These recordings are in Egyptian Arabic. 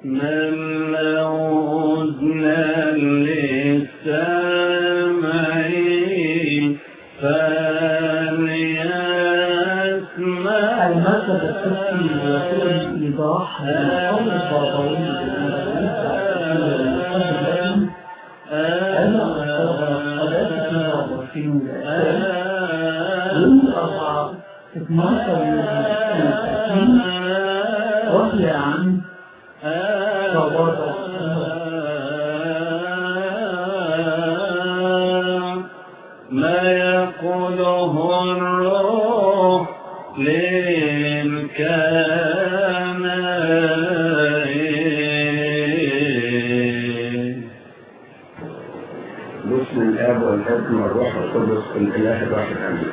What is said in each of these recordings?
من له أذنا للسامع فليسمع المركز الطبي يقول إيضاح للقول الباطني أن الصلاة في يوم أربعة 12 يوم 30 رضي عن تواضع ما يقوله الروح للكامل باسم الاب والابن والروح القدس الاله الواحد امين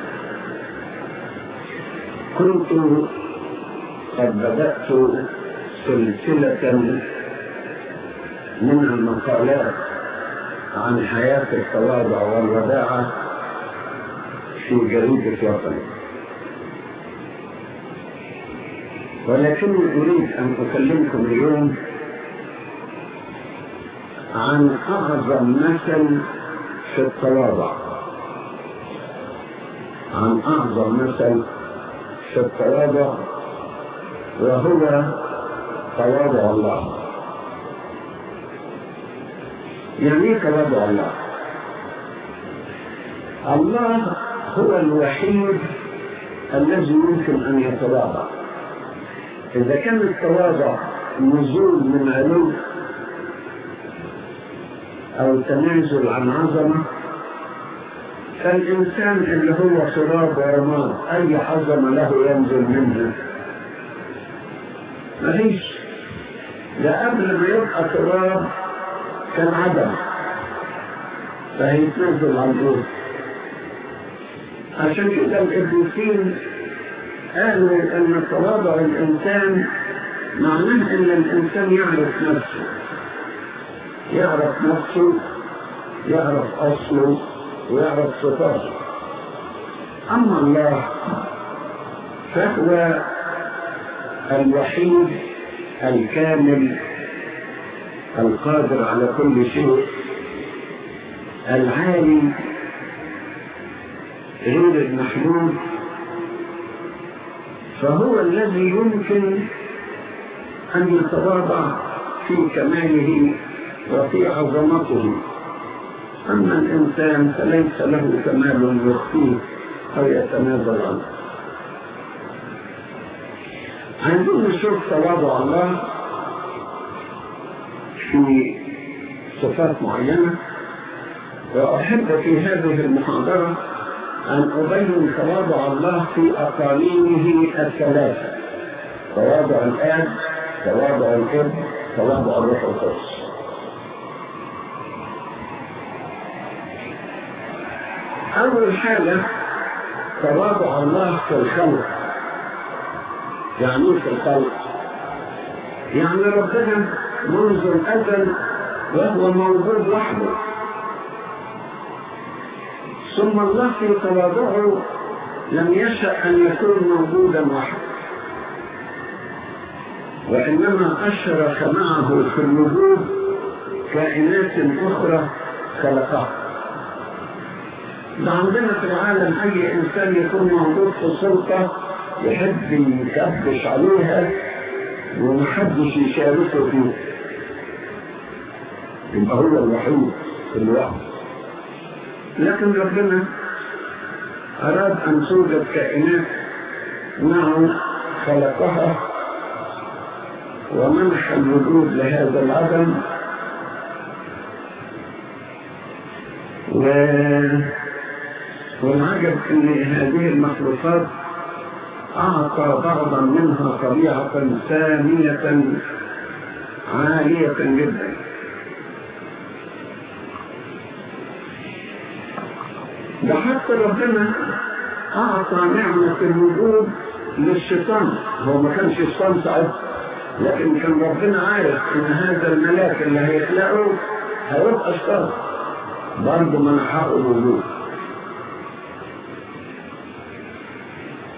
كنت قد بدات سلسله من المقالات عن حياه التواضع والوداعه في جريده وطني ولكني اريد ان اكلمكم اليوم عن اعظم مثل في التواضع عن أعظم مثل في التواضع وهو تواضع الله يعني ايه تواضع الله الله هو الوحيد الذي يمكن أن يتواضع إذا كان التواضع نزول من علو أو تنازل عن عظمة فالإنسان اللي هو تراب ورماد أي عظمة له ينزل منها مفيش ده قبل ما يبقى تراب كان عدم فهيتنزل عن الأرض عشان كده الإبليسين قالوا أن تواضع الإنسان معناه أن الإنسان يعرف نفسه يعرف نفسه يعرف أصله ويعرف صفاته أما الله فهو الوحيد الكامل القادر على كل شيء العالي غير المحدود فهو الذي يمكن أن يتواضع في كماله وفي عظمته أما الإنسان فليس له كمال يخفيه أو يتنازل عنه عندما نشوف تواضع الله في صفات معينة وأحب في هذه المحاضرة أن أبين تواضع الله في أقاليمه الثلاثة تواضع الآب تواضع الابن تواضع الروح القدس أول حاجة تواضع الله في الخلق يعني إيه في الخلق يعني ربنا منذ الأزل وهو موجود وحده ثم الله في تواضعه لم يشأ أن يكون موجودا وحده وإنما أشرك معه في الوجود كائنات أخرى خلقها ده عندنا في العالم أي إنسان يكون موجود في سلطة يحب يكبش عليها ومحدش يشاركه فيه يبقى هو الوحيد في الوقت لكن ربنا أراد أن توجد كائنات معه خلقها ومنح الوجود لهذا العدم و... والعجب ان هذه المخلوقات اعطى بعضا منها طبيعة سامية عالية جدا ده حتى ربنا اعطى نعمة الوجود للشيطان هو ما كانش الشيطان ساعتها لكن كان ربنا عارف ان هذا الملاك اللي هيخلقه هيبقى شيطان برضه منحه الوجود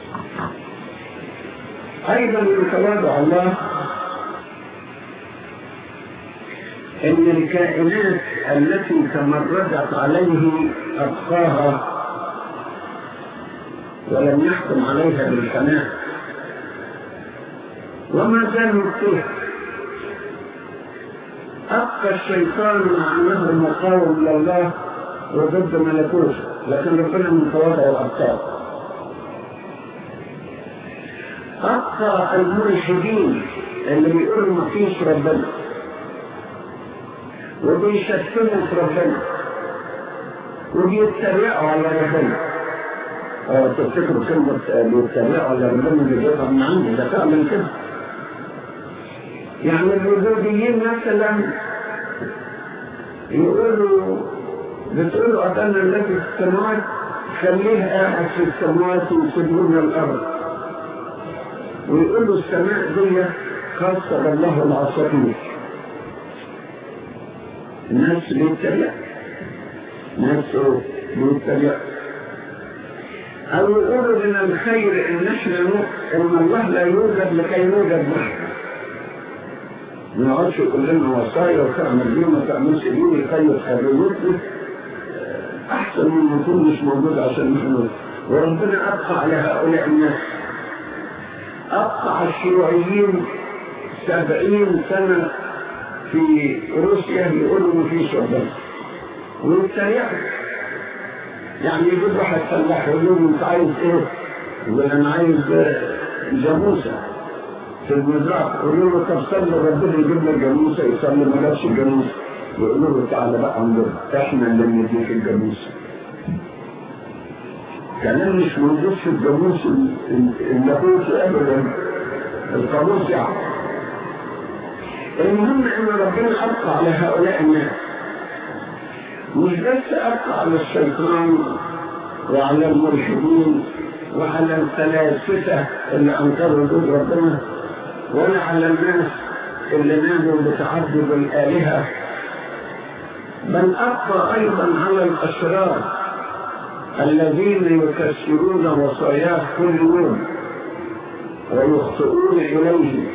ايضا من تواضع الله ان الكائنات التي تمردت عليه ابقاها ولم يحكم عليها بالفناء وما زال يبقيها أبقى الشيطان مع أنه مقاوم لله وضد ملكوته لكن ربنا من تواضع الأبطال أبقى الملحدين اللي بيقولوا ما فيش ربنا وبيشتموا في ربنا وبيتريقوا على ربنا اه تفتكروا كلمة بيتريقوا على ربنا اللي بيطلع من عندي ده فعلا كده يعني الوجوديين مثلا يقولوا بتقولوا أبانا الذي في السماوات خليه قاعد في السماوات ويسيبونا الأرض ويقولوا السماء دي خاصة بالله العصري الناس بيتريق ناس بيتريق أو يقولوا من الخير إن احنا إن الله لا يوجد لكي يوجد نحن ما نقعدش كلنا وصايا وتعمل دي وما تعملش دي ويخير حريتنا احسن من ما يكون مش موجود عشان نحن وربنا ابقى على هؤلاء الناس ابقى على الشيوعيين سبعين سنة في روسيا يقولوا ما فيش ربنا ويتريقوا يعني يجيب واحد فلاح يقول له انت عايز ايه؟ يقول انا عايز جاموسه في المزرعة يقولوا له طب صلي ربنا يجيب لك جاموسة يصلي ما جابش الجاموسة يقولوا له تعالى بقى عندنا احنا اللي نديك الجاموسة كلام مش موجود في الجاموس اللاهوت ابدا القاموس يعني المهم ان ربنا ابقى على هؤلاء الناس مش بس ابقى على الشيطان وعلى الملحدين وعلى الفلاسفة اللي انكروا وجود ربنا ولا على الناس اللي نادوا بتعدد الآلهة بل أبقى أيضا على الأشرار الذين يكسرون وصاياه كل يوم ويخطئون إليه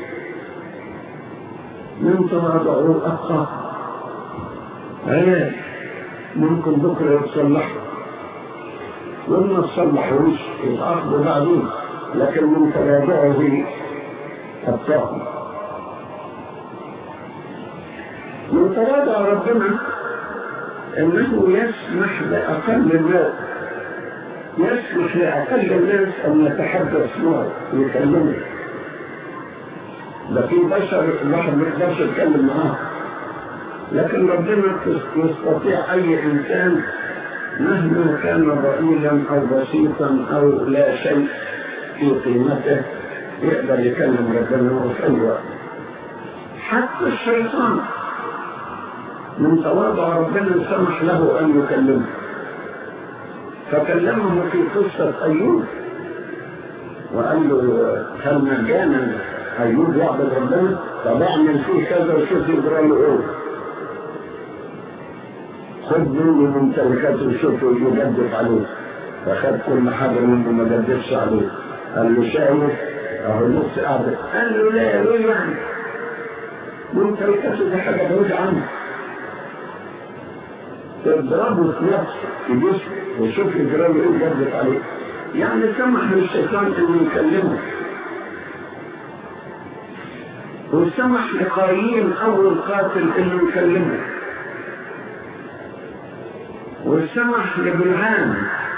من تواضعوا أبقى عيال ممكن بكرة يتصلحوا وما تصلحوش يتعاقبوا بعدين لكن من تواضعه الطاقم من تواضع ربنا انه يسمح لاقل الناس يسمح لاقل الناس ان يتحدث معه ويكلمه ده في بشر الواحد ما يقدرش يتكلم معاه لكن ربنا يستطيع اي انسان مهما كان ضئيلا او بسيطا او لا شيء في قيمته يقدر يكلم ربنا في اي وقت حتى الشيطان من تواضع ربنا سمح له ان يكلمه فكلمه في قصة أيوب وقال له هل مجانا أيوب يعبد ربنا طب اعمل فيه كذا وشوف يجرى له ايه خد منه ممتلكاته وشوف يجدف عليه فخد كل حاجة منه ما جدفش عليه قال له شايف اهو نص قاعدة قال له لا ايه يعني ممتلكاته دي حاجة بعيد عنه تضربه في نفسه في جسمه وشوف يجرى له ايه يجدف عليه يعني سمح للشيطان انه يكلمه وسمح لقايين اول قاتل انه يكلمه وسمح لبلعام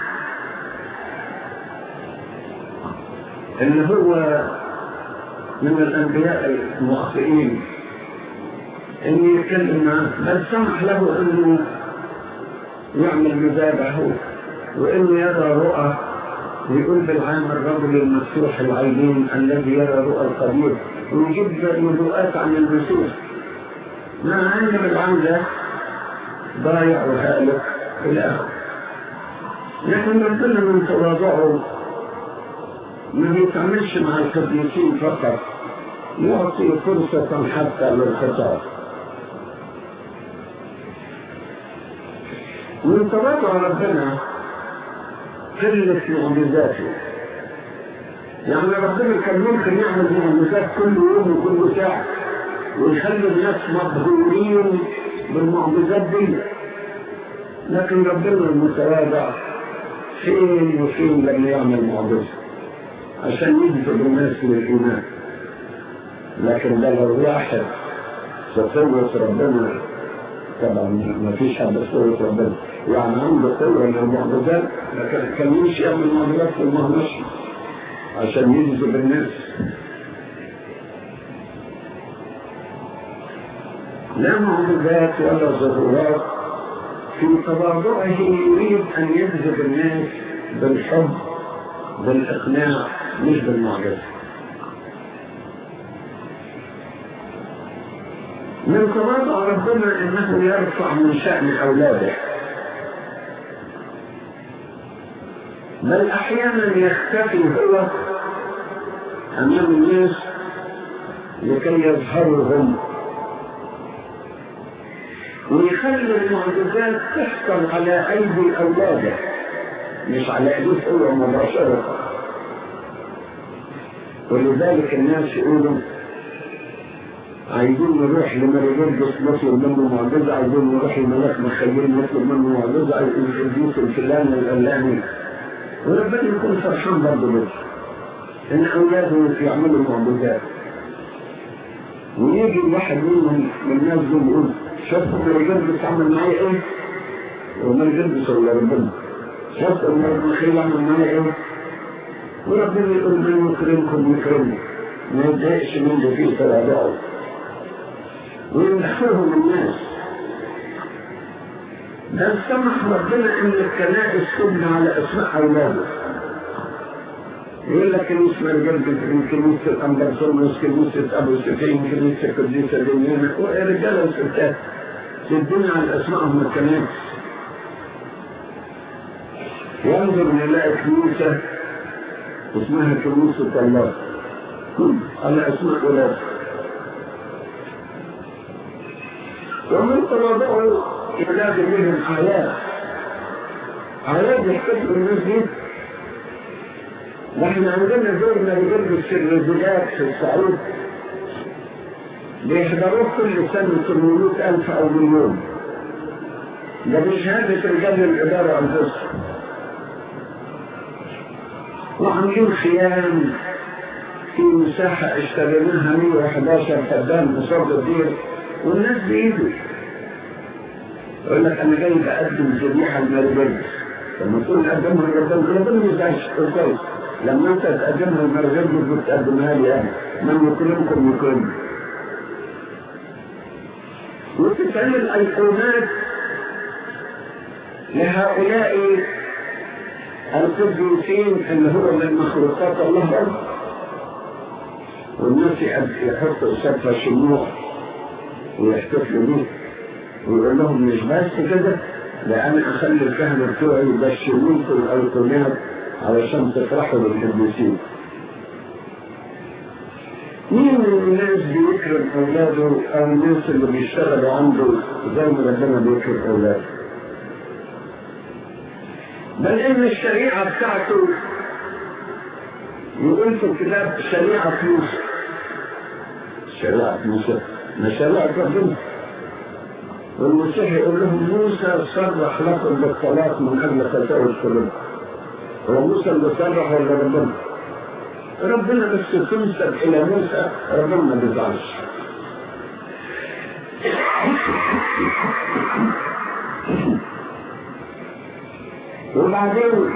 ان هو من الانبياء المخطئين انه يتكلم معاه بل سمح له انه يعمل مذابحه وانه يرى رؤى ويقول بالعام الرجل المفتوح العينين الذي يرى رؤى القدير ويجيب نبوءات عن المسيح مع ان بالعام ده ضايع وهالك الى اخره لكن ربنا من تواضعه ما بيتعاملش مع القديسين فقط يعطي فرصة حتى للخطاب من تواضع ربنا قلة معجزاته يعني ربنا كان ممكن يعمل معجزات كل يوم وكل ساعة ويخلي الناس مبهورين بالمعجزات دي لكن ربنا المتواضع فين وفين لم يعمل معجزة عشان يجذب الناس للإيمان لكن ده لو واحد قوة ربنا طبعا ما فيش حد قوة ربنا يعني عنده قوة للمعجزات لكن كان يمشي يعمل معجزات في المهمشي عشان يجذب الناس لا معجزات ولا ظهورات في تواضعه يريد ان يجذب الناس بالحب بالاقناع مش بالمعجزه من تواضع ربنا انه يرفع من شأن اولاده بل احيانا يختفي هو امام الناس لكي يظهروا هم ويخلي المعجزات تحصل على ايدي اولاده مش على ايديه هو مباشره ولذلك الناس يقولوا عايزين نروح لمريجردس نطلب منه معجزة عايزين نروح لملاك مخيل نطلب منه معجزة عايزين القديس الفلاني الألاني وربنا يكون فرحان برضه بس إن أولاده يعملوا معجزات ويجي الواحد منهم من الناس دول يقول شفت مريجردس عمل معايا إيه؟ ومريجردس ولا ربنا شفت الملاك مخيل عمل معايا إيه؟ وربنا يقول من يكرمكم يكرمني ما يتضايقش من ده فيه تواضعه ويمدحوهم الناس بل سمح ربنا ان الكنائس تبنى على اسماء اولاده يقول لك كنيسة الجلد كنيسة الأمبرسونوس كنيسة أبو سفين كنيسة قديسة اليمين رجالة وستات تدني على أسمائهم الكنائس ينظر نلاقي كنيسة اسمها كنيسة الله على أسماء أولاده ومن تواضعه ينادي منهم آيات آيات يحتفل الناس دي نحن عندنا زورنا بجرد السرزجات في الصعيد بيحضروه كل سنة 800 ألف أو مليون ده بشهادة رجال الإدارة أنفسهم وعاملين خيام في مساحة اشتريناها 111 فدان قصاد الدير والناس بيجوا يقول لك انا جاي بقدم ذبيحه للمرجل لما تقول قدمها لربنا ربنا ما يزعلش كويس لما انت تقدمها للمرجل بتقدمها لي انا من يكرمكم يكرمني وتتعمل ايقونات لهؤلاء القديسين اللي هو من مخلوقات الله والناس يحطوا قصادها شموع ويحتفلوا بيه ويقول لهم مش بس كده ده انا اخلي الكهنة بتوعي يبشرونكم الايقونات علشان تفرحوا بالقديسين مين من الناس بيكرم اولاده او الناس اللي بيشتغلوا عنده زي ما ربنا بيكرم اولاده بل ان الشريعه بتاعته يقول في الكتاب شريعه موسى شريعه موسى ما شريعه ربنا والمسيح يقول لهم موسى صرح لكم بالطلاق من اجل فتاوى القلوب هو موسى اللي صرح ولا ربنا؟ ربنا بس تنسب الى موسى ربنا ما بيزعلش وبعدين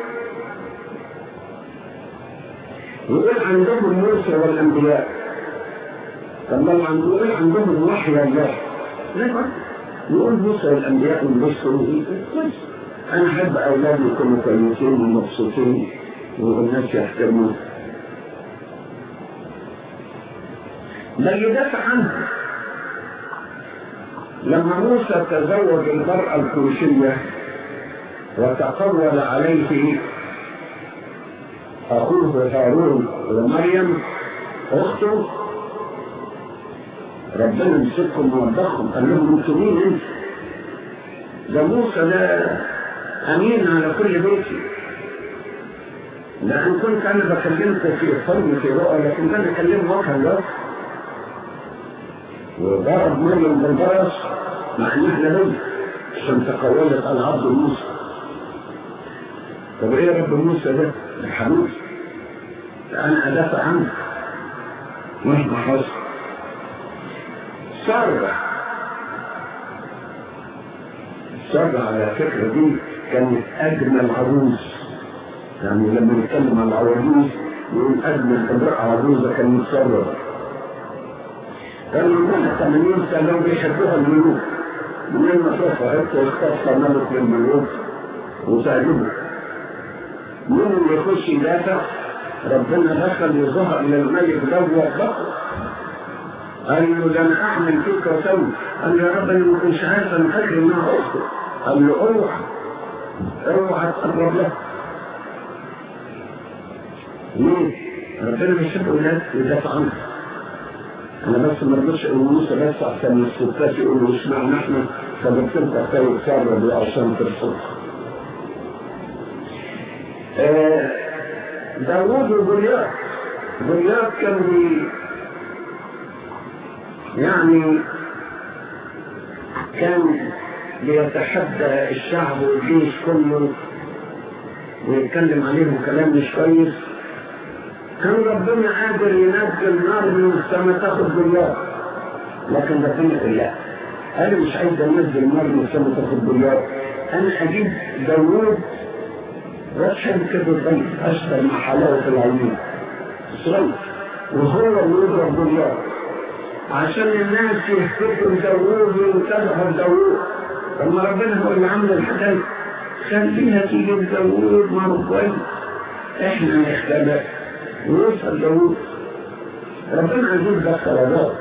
يقول عندهم موسى والانبياء طب لو عندهم عندهم وحي الله يقول موسى والانبياء والرسل كويس انا احب اولادي يكونوا كويسين ومبسوطين والناس يحترمون بل يدافع عنه لما موسى تزوج المرأة الكوشية وتقول عليه أخوه هارون ومريم أخته ربنا مسكهم ووضخهم قال لهم انتوا مين انت؟ ده موسى ده امين على كل بيتي لأن كنت أنا بكلمكم في حلم في رؤى لكن أنا بكلم واقع الوقت وضرب مريم بالبرص مع ان احنا بنت عشان تقولت على عبد موسى طب ايه يا رب موسى ده؟ الحبيب انا ادافع عنك مهما حصل سارة سارة على فكرة دي كانت أجمل عروس يعني لما نتكلم عن العواجيز يقول أجمل امرأة عروسة كانت سارة كانوا عندها 80 سنة وبيحبوها الملوك من لما شافها هيك واختارها ملك للملوك وتعجبه مين اللي يخش يدافع ربنا دخل يظهر للملك دوت بقى قال له ده انا اعمل فيك واسوي قال له يا رب انا ما كنتش عارف انا فاكر انها اخته قال له اوعى اوعى تقرب لها ليه؟ ربنا بيحب اولاد يدافع عنها انا بس ما رضيتش اقول موسى بس عشان الستات يقولوا اشمعنى احنا فبكتب تحتوي كتاب دي عشان ترفض آه داوود وجوليات جوليات كان بي يعني كان بيتحدى الشعب والجيش كله ويتكلم عليهم كلام مش كويس كان ربنا قادر ينزل نار من السماء تاخد جوليات لكن ربنا قال لا انا مش عايز انزل نار من السماء تاخد جوليات انا اجيب داوود رشد كده صغير اشبه مع حلاوه العيون صغير وهو اللي يضرب جوليات عشان الناس يفتكروا داوود ويتابعوا داوود لما ربنا هو اللي عمل الحكايه خليها تيجي داوود ما هو كويس احنا نختبر ويوصل داوود ربنا عزيز ده صلوات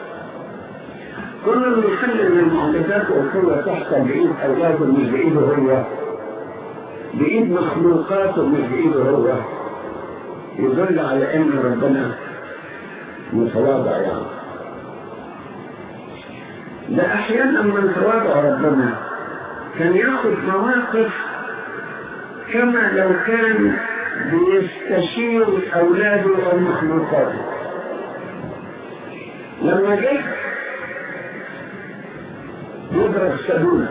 كل اللي يخلي ان المعجزات والقوه تحصل بايد اولاده مش بايده هو بايد مخلوقاته مش بايده هو يدل على ان ربنا متواضع يعني ده احيانا من تواضع ربنا كان ياخذ مواقف كما لو كان بيستشير اولاده او مخلوقاته لما جه يضرب سبوله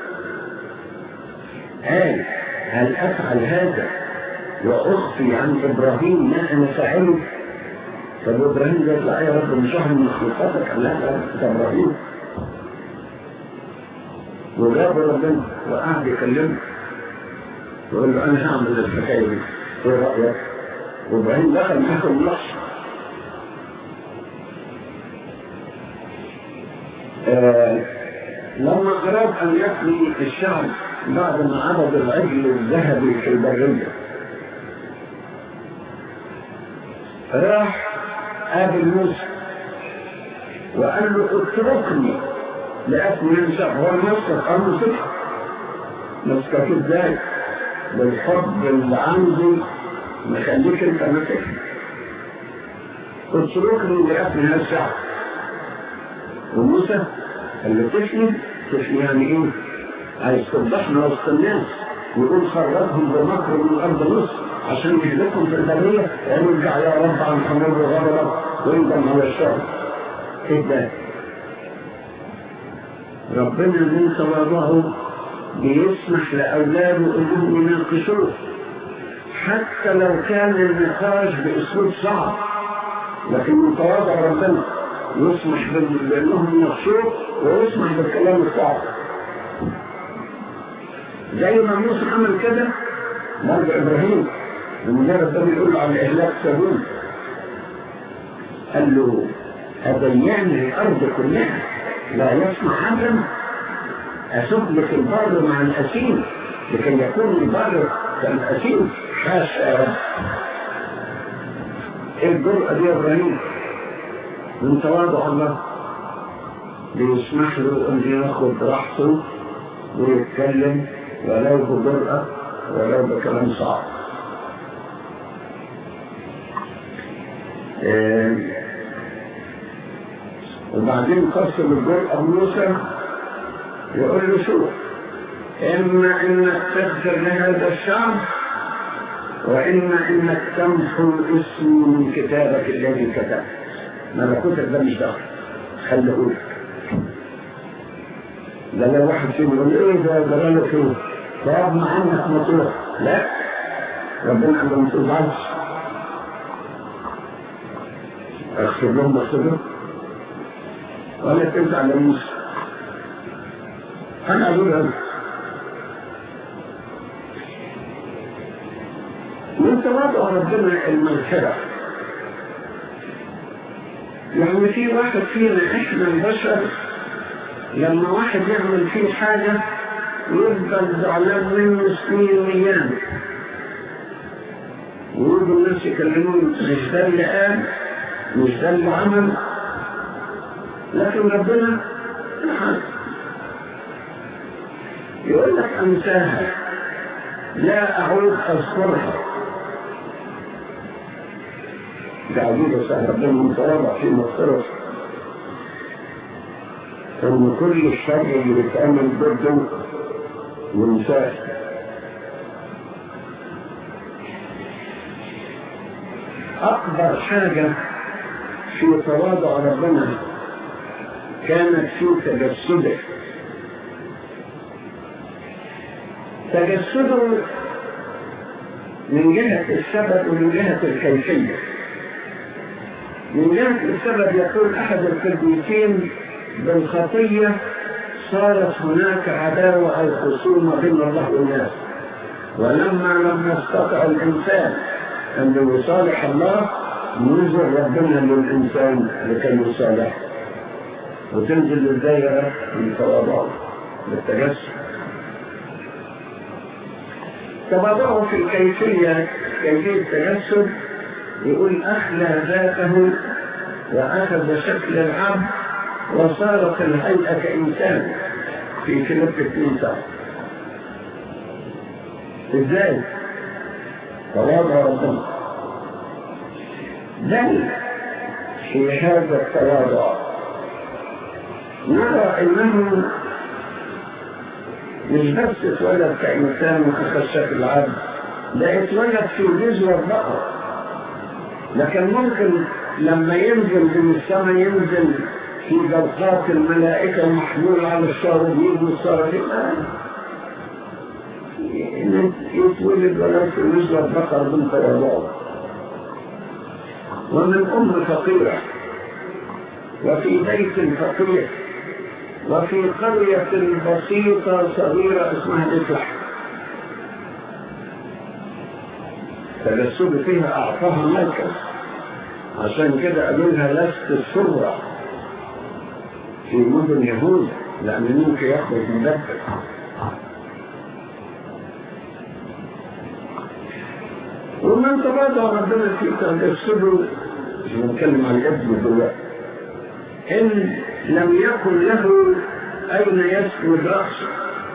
قال هل افعل هذا واخفي عن ابراهيم ما انا فاعله طب ابراهيم قال لا يا رب مش واحد من مخلوقاتك قال لا ده ابراهيم وجاب ربنا وقعد يكلمه ويقول له انا هعمل الحكايه دي ايه رايك؟ وابراهيم دخل معاه اللحظه آه لما اراد ان يفني الشعب بعد ما عبد العجل الذهبي في البريه راح قابل موسى وقال له اتركني لأكل ينشأ هو المسكت قال له صدق مسكت ازاي بالحب اللي عندي مخليك انت ماسك اتركني لأكل ينشأ وموسى قال له تفني تفني يعني ايه عايز تفضحنا وسط الناس ويقول خرجهم بمكر من الارض مصر عشان يهلكهم في البريه ويرجع يا رب عن حمول وغضبك ويندم على الشر ايه ده؟ ربنا من تواضعه بيسمح لاولاده انهم يناقشوه حتى لو كان النقاش باسلوب صعب لكن من تواضع ربنا يسمح بانهم يناقشوه ويسمح بالكلام الصعب زي ما موسى عمل كده مرجع ابراهيم لما جاء ربنا يقول له على اهلاك سبون قال له أضيعني الأرض كلها لا يسمع أبدا أسبلك البر مع الأسير لكي يكون البر كالأسير حاشا يا رب ايه الجرأة دي يا إبراهيم من تواضع الله بيسمح له أن ياخد راحته ويتكلم ولو بجرأة ولو بكلام صعب إيه وبعدين قسم الجرأة موسى يقول له شوف إما إنك تغفر لهذا الشعب وإما إنك تمحو اسمي من كتابك الذي كتبت ملكوتك ده مش داخل خليه ده لو واحد فيهم يقول ايه ده ده انا فين؟ طب ما عنك ما تروح لا ربنا قال له ما تزعلش اغفر لهم واغفر ولا تزعل يا موسى انا اقول هذا من تواضع ربنا المغفرة يعني في واحد فينا احنا البشر لما واحد يعمل فيه حاجة يفضل زعلان منه سنين وايام ويقولوا الناس يكلمون مش ده اللي قال مش ده اللي عمل لكن ربنا الحق يقول لك انساها لا اعود اذكرها ده عجيبه سهل ربنا متواضع في مغفرته ان كل الشر اللي بيتعمل ضده ينساه اكبر حاجه في تواضع ربنا كانت في تجسده تجسده من جهة السبب ومن جهة الكيفية من جهة السبب يقول أحد القديسين بالخطية صارت هناك عداوة أو خصومة بين الله والناس ولما لم يستطع الإنسان أن يصالح الله نزل ربنا للإنسان لكي يصالحه وتنزل الدائرة من تواضعه بالتجسد تواضعه في الكيفية كيفية التجسد يقول أخلى ذاته وأخذ شكل العبد وصار في الهيئة كإنسان في فيلم التنسى إزاي؟ تواضع ربنا بل في هذا التواضع نرى انه مش بس اتولد كإنسان وأخذ شكل العبد ده اتولد في جزوة البقر لكن ممكن لما ينزل من السماء ينزل في جرقات الملائكة محمول على الشاربين والصارفين يتولد ولو في جزوة البقر من تواضعه ومن أم فقيرة وفي بيت فقير وفي قرية بسيطة صغيرة اسمها إفلح تجسد فيها أعطاها مركز عشان كده قالوا لها لست السرة في مدن يهود لأن ممكن يخرج مدبر ومن تبادع ربنا في تجسده مش بنتكلم عن الابن دلوقتي إن لم يكن له أين يسجد رأسه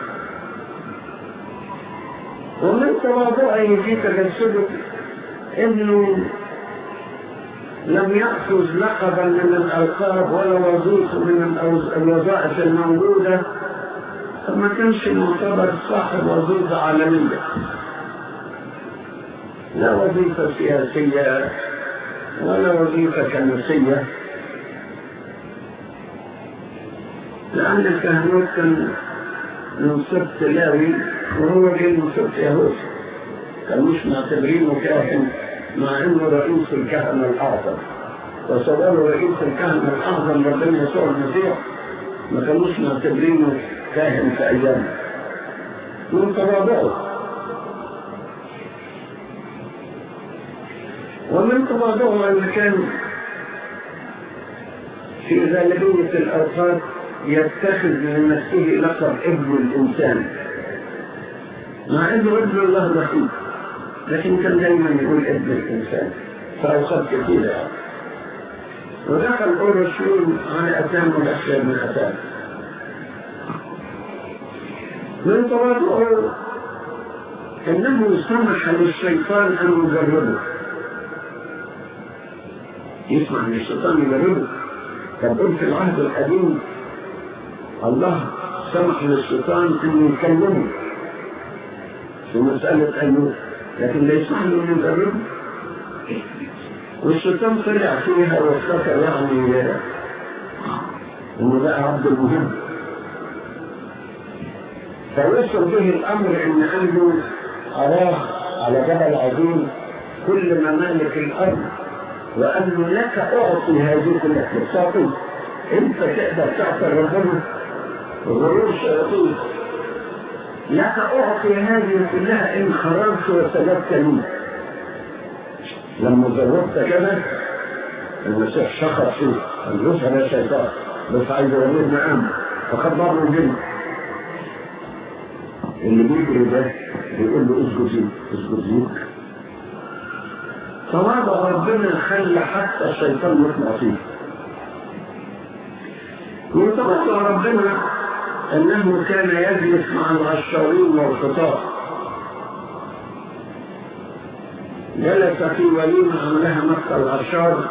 ومن تواضعه في تجسده إنه لم يأخذ لقبا من الألقاب ولا وظيفة من الوظائف الموجودة فما كانش معتبر صاحب وظيفة عالمية لا وظيفة سياسية ولا وظيفة كنسية لأن الكهنوت كان من سبت لاوي وهو جاي من سبت يهوذا كان مش معتبرينه كاهن مع انه رئيس الكهنة الأعظم وصوروا رئيس الكهنة الأعظم ربنا يسوع المسيح ما كانوش معتبرينه كاهن في أيامه من تواضعه ومن تواضعه أن كان في غالبية الأوقات يتخذ لنفسه لقب ابن الإنسان مع أنه ابن الله الوحيد لكن كان دايما يقول ابن الإنسان فأوقات كثيرة يعني. ودخل أورشليم على أتام الأشياء من أتام من تواضعه أنه سمح للشيطان أن يجربه يسمع ان الشيطان يجربه طب قلت في العهد القديم الله سمح للشيطان انه يكلمه في مسألة أيوب لكن لا يسمح له انه يجربه والشيطان طلع فيها وافتكر يعني انه بقى عبد المهم فوصل به الامر ان قال له اراه على جبل عظيم كل ممالك الارض وقال له لك اعطي هذه كلها تعطي انت تقدر تعطي ربنا غرور شياطين لك اعطي هذه كلها ان خرجت وسلبت لي لما زودت كده المسيح شخص فيه قال له يا شيطان بس عايز اوريه مقام فخد بعض الجن اللي بيجري ده بيقول له اسجد لي اسجد ليك تواضع ربنا خلى حتى الشيطان يطلع فيه من تواضع ربنا انه كان يجلس مع العشارين والخطاب جلس في وليمة عملها مكة العشار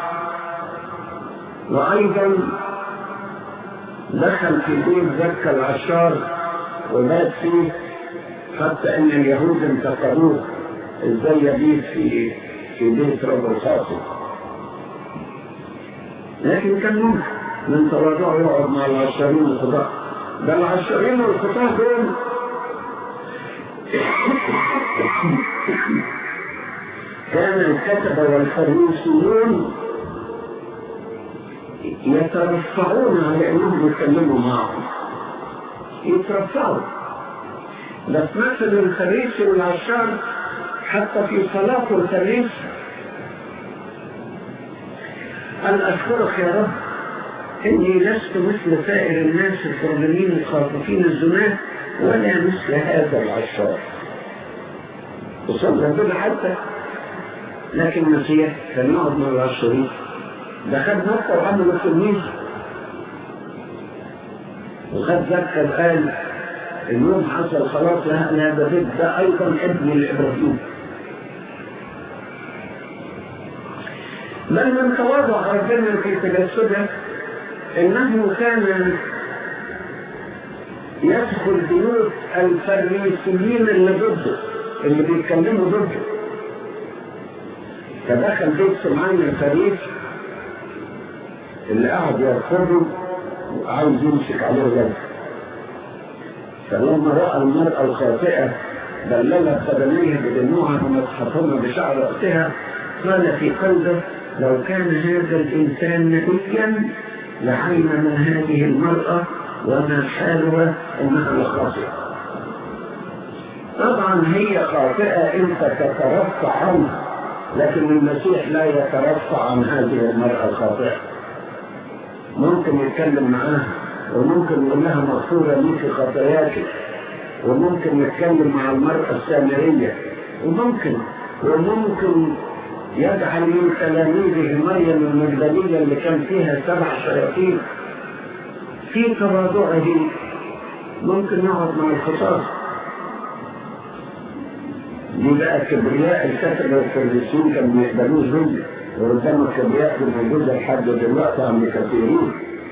وأيضا دخل في بيت زكى العشار وبات فيه حتى ان اليهود انتقدوه ازاي يبيت في في بيت رجل خاطئ لكن كان ممكن من تواضعه يقعد مع العشرين والخطاة ده العشرين والخطاة دول كان الكتبة والفريسيون يترفعون على انهم يتكلموا معهم يترفعوا بس مثل الخريف والعشار حتى في صلاة الخريف قال أشكرك يا رب إني لست مثل سائر الناس الظالمين الخاطفين الزناة ولا مثل هذا العشار وصل ربنا حتى لكن المسيح كان يقعد مع العشرين ده خد نفسه وعمل تلميذ وخد ذكر قال اليوم حصل خلاص لهذا البيت ده ايضا ابن لابراهيم بل من تواضع ربنا في تجسده انه كان يدخل بيوت الفريسيين اللي ضده اللي بيتكلموا ضده فدخل بيت سمعان الفريس اللي قاعد يرفضه وعاوز يمسك عليه رجل فلما رأى المرأة الخاطئة دللت قدميها بدموعها ومسحتهن بشعر رأسها قال في قلبه لو كان هذا الإنسان نبيا لعلم من هذه المرأة وما حالها إنها لخاطئة طبعا هي خاطئة أنت تترفع عنها لكن المسيح لا يترفع عن هذه المرأة الخاطئة ممكن يتكلم معاها وممكن يقول لها مغفورة ليك خطاياك وممكن يتكلم مع المرأة السامرية وممكن وممكن يجعل من تلاميذه مريم المجدلية اللي كان فيها سبع شياطين في تواضعه ممكن يقعد مع الخطاب دي بقى كبرياء الكتبة والفريسيين كانوا ما يقبلوش دول وربما الكبرياء دي موجودة لحد دلوقتي عند كثيرين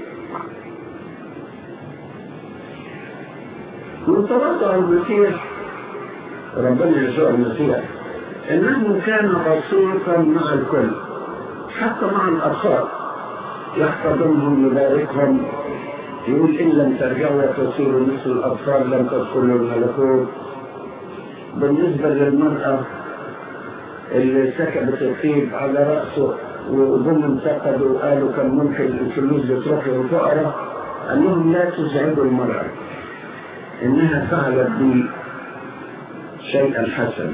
وتوضع المسيح ربنا يسوع المسيح انه كان بسيطا مع الكل حتى مع الاطفال يحتضنهم يباركهم يقول ان لم ترجعوا وتصيروا مثل الاطفال لم تدخلوا الملكوت بالنسبه للمراه اللي سكبت الطيب على راسه وجم انتقدوا وقالوا كان ممكن الفلوس بتروح للفقراء قال لهم لا تزعجوا المراه انها فعلت بي شيئا حسنا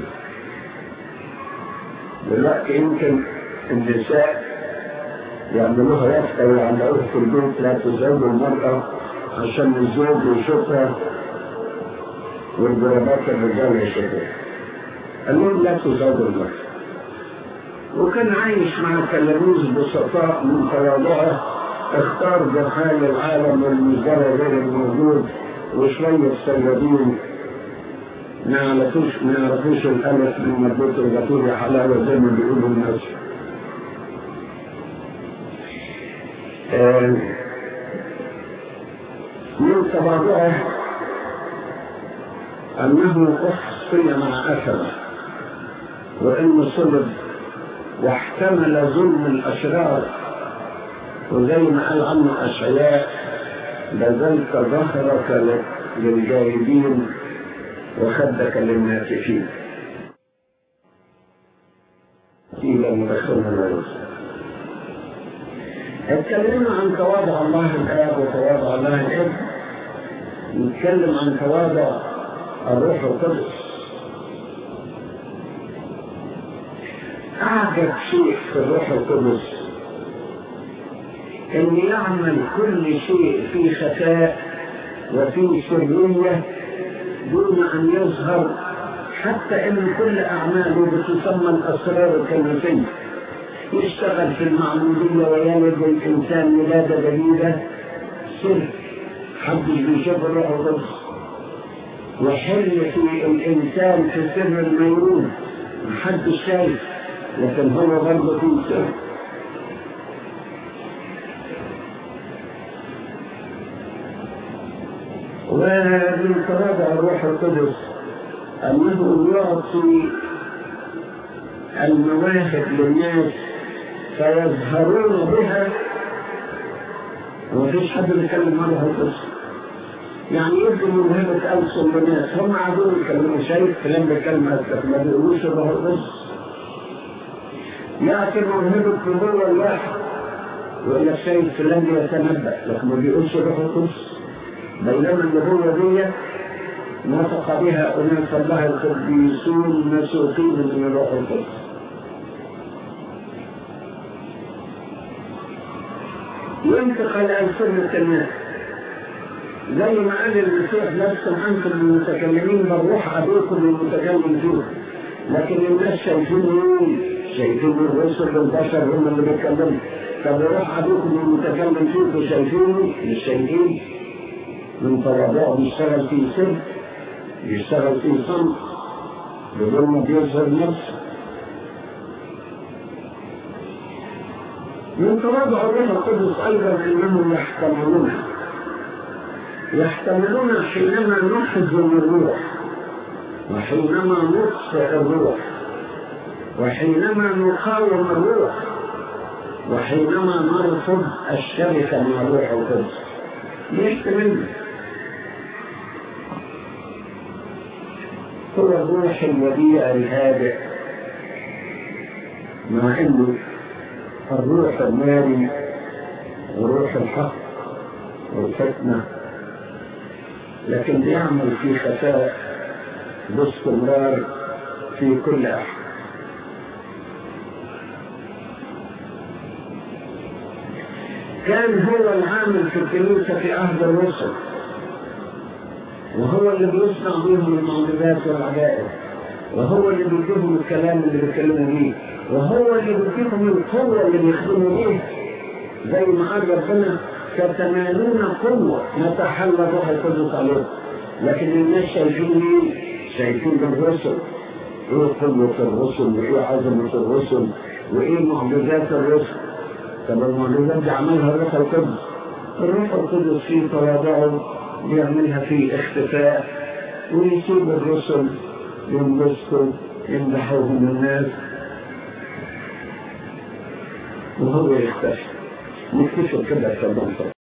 دلوقتي يمكن النساء يعملوها يافطة ويعلقوها في البيت لا تزوج المرأة عشان الزوج يشوفها والجرابات الرجال يشوفوها قال لهم لا تزوج المرأة وكان عايش مع تلاميذ بسطاء من تواضعه اختار جهال العالم والمزدرى غير الموجود وشوية سلابين ما يعرفوش ما يعرفوش الألف من مربوط الغفور يا حلاوة زي ما بيقولوا الناس آه من تواضعه أنه أحصي مع أثره وإنه صلب واحتمل ظلم الأشرار وزي ما قال عنه أشعياء بذلت ظهرك للجاهدين وخدك للناسفين إلى مدخلنا الرسل اتكلمنا عن تواضع الله الآب وتواضع الله الابن نتكلم عن تواضع الروح القدس أعجب شيء في الروح القدس أن يعمل كل شيء في خفاء وفي سرية دون أن يظهر حتى أن كل أعماله بتسمى الأسرار الكنسية يشتغل في المعمودية ويلد الإنسان ولادة جديدة سر محدش بيشوف الروح القدس وحل في الإنسان في سر الميرون محدش شايف لكن هو برضه في سر ومن تواضع الروح القدس أنه يعطي المواهب للناس فيظهرون بها ومفيش حد بيتكلم مع الروح القدس يعني يبدو موهبة ألسن للناس هم عادون يتكلموا شايف فلان بيتكلم أسلك ما بيقولوش الروح القدس يأتي موهبة نبوة الواحد يقول لك شايف فلان يتنبأ لكن ما بيقولش الروح القدس بينما النبوة دي نطق بها أناس الله القديسون مسوقين من الروح القدس ينطق الألسنة الناس زي ما قال المسيح لستم أنتم المتكلمين بل روح أبوكم المتكلم فيه لكن الناس شايفين مين؟ شايفين الرسل البشر هم اللي بيتكلموا طب روح أبوكم المتكلم فيه شايفينه مش شايفين من تواضعه بيشتغل في سر بيشتغل في صمت بدون ما بيظهر نفسه من تواضع الروح القدس ايضا انهم يحتملون يحتملون حينما نحزن الروح وحينما نطفئ الروح وحينما نقاوم الروح وحينما نرفض الشركه مع الروح القدس يحتملنا هو الروح الوديع الهادئ مع انه الروح الناري وروح الحق والفتنة لكن بيعمل في خفاء باستمرار في كل أحد كان هو العامل في الكنيسة في عهد الرسل وهو اللي بيصنع بيهم المعجزات والعجائب وهو اللي بيديهم الكلام اللي بيتكلموا بيه وهو اللي بيديهم القوة اللي بيخدموا بيه زي ما قال ربنا ستنالون قوة نتحلى الروح القدس عليكم لكن الناس شايفين مين؟ شايفين الرسل ايه قوة الرسل وايه عظمة الرسل وايه معجزات الرسل طب المعجزات دي عملها الروح القدس الروح القدس في تواضعه بيعملها في اختفاء ويسيب الرسل ينبسطوا يمدحوهم الناس وهو يختفي نكتشف كده في